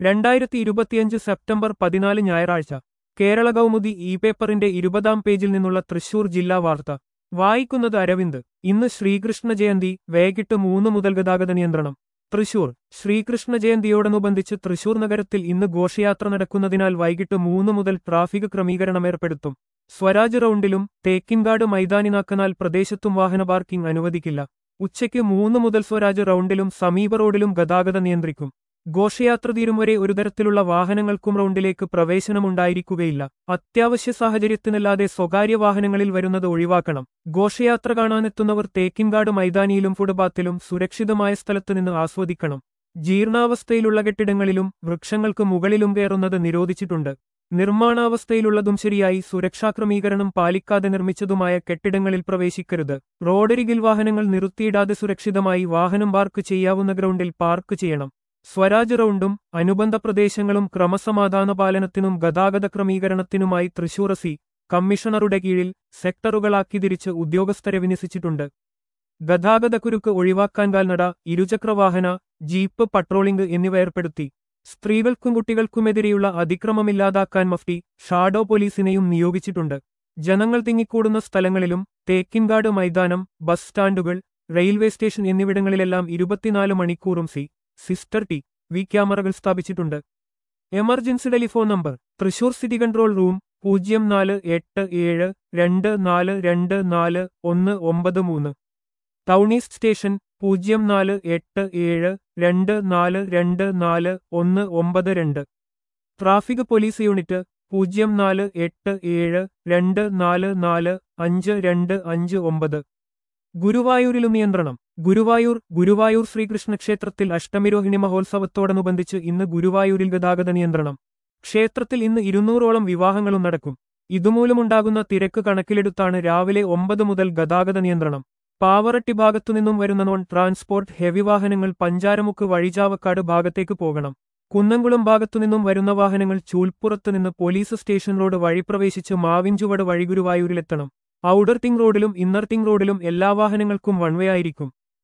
രണ്ടായിരത്തി ഇരുപത്തിയഞ്ച് സെപ്റ്റംബർ പതിനാല് ഞായറാഴ്ച കേരള കൗമുദി ഇ പേപ്പറിന്റെ ഇരുപതാം പേജിൽ നിന്നുള്ള തൃശൂർ ജില്ലാ വാർത്ത വായിക്കുന്നത് അരവിന്ദ് ഇന്ന് ശ്രീകൃഷ്ണ ജയന്തി വൈകിട്ട് മൂന്ന് മുതൽ ഗതാഗത നിയന്ത്രണം തൃശൂർ ശ്രീകൃഷ്ണ ജയന്തിയോടനുബന്ധിച്ച് തൃശൂർ നഗരത്തിൽ ഇന്ന് ഘോഷയാത്ര നടക്കുന്നതിനാൽ വൈകിട്ട് മൂന്ന് മുതൽ ട്രാഫിക് ക്രമീകരണം ഏർപ്പെടുത്തും സ്വരാജ് റൗണ്ടിലും തേക്കിൻകാട് മൈതാനിനാക്കനാൽ പ്രദേശത്തും വാഹന പാർക്കിംഗ് അനുവദിക്കില്ല ഉച്ചയ്ക്ക് മൂന്ന് മുതൽ സ്വരാജ് റൗണ്ടിലും സമീപ റോഡിലും ഗതാഗതം നിയന്ത്രിക്കും ഘോഷയാത്ര തീരും വരെ ഒരു തരത്തിലുള്ള വാഹനങ്ങൾക്കും റൗണ്ടിലേക്ക് പ്രവേശനമുണ്ടായിരിക്കുകയില്ല അത്യാവശ്യ സാഹചര്യത്തിനല്ലാതെ സ്വകാര്യ വാഹനങ്ങളിൽ വരുന്നത് ഒഴിവാക്കണം ഘോഷയാത്ര കാണാനെത്തുന്നവർ തേക്കിൻകാട് മൈതാനിയിലും ഫുട്പാത്തിലും സുരക്ഷിതമായ സ്ഥലത്ത് നിന്ന് ആസ്വദിക്കണം ജീർണാവസ്ഥയിലുള്ള കെട്ടിടങ്ങളിലും വൃക്ഷങ്ങൾക്ക് മുകളിലും കയറുന്നത് നിരോധിച്ചിട്ടുണ്ട് നിർമ്മാണാവസ്ഥയിലുള്ളതും ശരിയായി സുരക്ഷാക്രമീകരണം പാലിക്കാതെ നിർമ്മിച്ചതുമായ കെട്ടിടങ്ങളിൽ പ്രവേശിക്കരുത് റോഡരികിൽ വാഹനങ്ങൾ നിർത്തിയിടാതെ സുരക്ഷിതമായി വാഹനം പാർക്ക് ചെയ്യാവുന്ന ഗ്രൗണ്ടിൽ പാർക്ക് ചെയ്യണം സ്വരാജ് റൗണ്ടും അനുബന്ധ പ്രദേശങ്ങളും ക്രമസമാധാന പാലനത്തിനും ഗതാഗത ക്രമീകരണത്തിനുമായി തൃശൂർ സി കമ്മീഷണറുടെ കീഴിൽ സെക്ടറുകളാക്കി തിരിച്ച് ഉദ്യോഗസ്ഥരെ വിന്യസിച്ചിട്ടുണ്ട് ഗതാഗതക്കുരുക്ക് ഒഴിവാക്കാൻ കാൽനട ഇരുചക്രവാഹന ജീപ്പ് പട്രോളിംഗ് എന്നിവ ഏർപ്പെടുത്തി സ്ത്രീകൾക്കും കുട്ടികൾക്കുമെതിരെയുള്ള അതിക്രമമില്ലാതാക്കാൻ മഫ്റ്റി ഷാഡോ പോലീസിനെയും നിയോഗിച്ചിട്ടുണ്ട് ജനങ്ങൾ തിങ്ങിക്കൂടുന്ന സ്ഥലങ്ങളിലും തേക്കിൻകാട് മൈതാനം ബസ് സ്റ്റാൻഡുകൾ റെയിൽവേ സ്റ്റേഷൻ എന്നിവിടങ്ങളിലെല്ലാം ഇരുപത്തിനാല് മണിക്കൂറും സി സിസ്റ്റർ ടി വി ക്യാമറകൾ സ്ഥാപിച്ചിട്ടുണ്ട് emergency telephone number Thrissur city control room പൂജ്യം നാല് എട്ട് ഏഴ് രണ്ട് നാല് രണ്ട് നാല് ഒന്ന് ഒമ്പത് മൂന്ന് ടൗൺ ഈസ്റ്റ് സ്റ്റേഷൻ പൂജ്യം നാല് എട്ട് ഏഴ് രണ്ട് നാല് രണ്ട് നാല് ഒന്ന് ഒമ്പത് രണ്ട് ട്രാഫിക് പോലീസ് യൂണിറ്റ് പൂജ്യം നാല് എട്ട് ഏഴ് രണ്ട് നാല് നാല് അഞ്ച് രണ്ട് അഞ്ച് ഒമ്പത് ഗുരുവായൂരിലും നിയന്ത്രണം ഗുരുവായൂർ ഗുരുവായൂർ ശ്രീകൃഷ്ണ ക്ഷേത്രത്തിൽ അഷ്ടമിരോഹിണി മഹോത്സവത്തോടനുബന്ധിച്ച് ഇന്ന് ഗുരുവായൂരിൽ ഗതാഗത നിയന്ത്രണം ക്ഷേത്രത്തിൽ ഇന്ന് ഇരുന്നൂറോളം വിവാഹങ്ങളും നടക്കും ഇതുമൂലമുണ്ടാകുന്ന തിരക്ക് കണക്കിലെടുത്താണ് രാവിലെ ഒമ്പത് മുതൽ ഗതാഗത നിയന്ത്രണം പാവറട്ടി ഭാഗത്തുനിന്നും വരുന്ന നോൺ ട്രാൻസ്പോർട്ട് ഹെവി വാഹനങ്ങൾ പഞ്ചാരമുക്ക് വഴിചാവക്കാട് ഭാഗത്തേക്ക് പോകണം കുന്നംകുളം ഭാഗത്തുനിന്നും വരുന്ന വാഹനങ്ങൾ ചൂൽപ്പുറത്തുനിന്ന് പോലീസ് സ്റ്റേഷൻ റോഡ് വഴി പ്രവേശിച്ച് മാവിൻചുവട് വഴി ഗുരുവായൂരിലെത്തണം ഔട്ടർ തിങ് റോഡിലും ഇന്നർ തിങ് റോഡിലും എല്ലാ വാഹനങ്ങൾക്കും വൺവേ ആയിരിക്കും